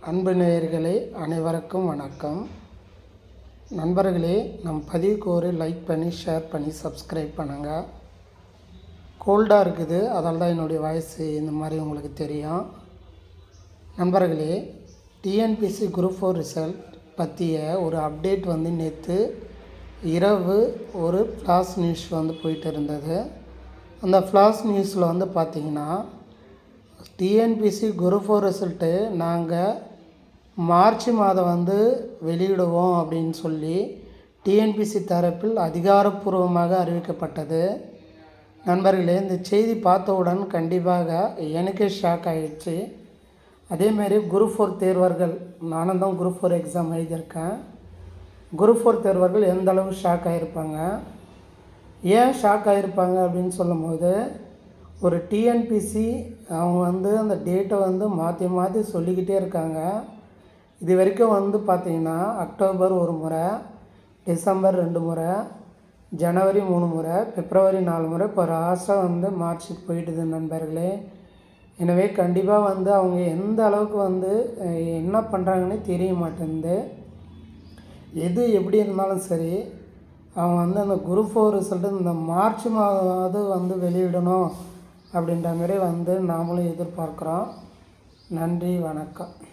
அன்பு நேயர்களே அனைவருக்கும் வணக்கம் நண்பர்களே நம் பதிவுக்கு ஒரு லைக் பண்ணி ஷேர் பண்ணி சப்ஸ்கிரைப் பண்ணுங்கள் கோல்டாக இருக்குது அதால் தான் என்னுடைய வாய்ஸ் இந்த மாதிரி உங்களுக்கு தெரியும் நண்பர்களே டிஎன்பிசி குரூப் ஃபோர் ரிசல்ட் பற்றிய ஒரு அப்டேட் வந்து நேற்று இரவு ஒரு ஃப்ளாஷ் நியூஸ் வந்து போயிட்டு இருந்தது அந்த ஃப்ளாஷ் நியூஸில் வந்து பார்த்திங்கன்னா டிஎன்பிசி குரூப் ஃபோர் ரிசல்ட்டு நாங்கள் மார்ச் மாதம் வந்து வெளியிடுவோம் அப்படின்னு சொல்லி டிஎன்பிசி தரப்பில் அதிகாரப்பூர்வமாக அறிவிக்கப்பட்டது நண்பர்களே இந்த செய்தி பார்த்தவுடன் கண்டிப்பாக எனக்கே ஷாக் ஆகிடுச்சு அதேமாரி குரூப் ஃபோர் தேர்வர்கள் நானும் தான் குரூப் ஃபோர் எக்ஸாம் எழுதியிருக்கேன் குரூப் ஃபோர் தேர்வர்கள் எந்த அளவு ஷாக் ஆகியிருப்பாங்க ஏன் ஷாக் ஆகியிருப்பாங்க அப்படின்னு சொல்லும்போது ஒரு டிஎன்பிசி அவங்க வந்து அந்த டேட்டை வந்து மாற்றி மாற்றி சொல்லிக்கிட்டே இருக்காங்க இது வரைக்கும் வந்து பார்த்திங்கன்னா அக்டோபர் ஒரு முறை டிசம்பர் ரெண்டு முறை ஜனவரி மூணு முறை பிப்ரவரி நாலு முறை இப்போ லாஸ்ட்டாக வந்து மார்ச்சுக்கு போயிட்டுது நண்பர்களே எனவே கண்டிப்பாக வந்து அவங்க எந்த அளவுக்கு வந்து அஹ், என்ன பண்ணுறாங்கன்னே தெரிய மாட்டேங்குது எது எப்படி இருந்தாலும் சரி அவங்க வந்து அந்த குரூப் ஃபோர் ரிசல்ட்டு இந்த மார்ச் மாதமாவது வந்து வெளியிடணும் அப்படின்ற மாதிரி வந்து நாமளும் எதிர்பார்க்குறோம் நன்றி வணக்கம்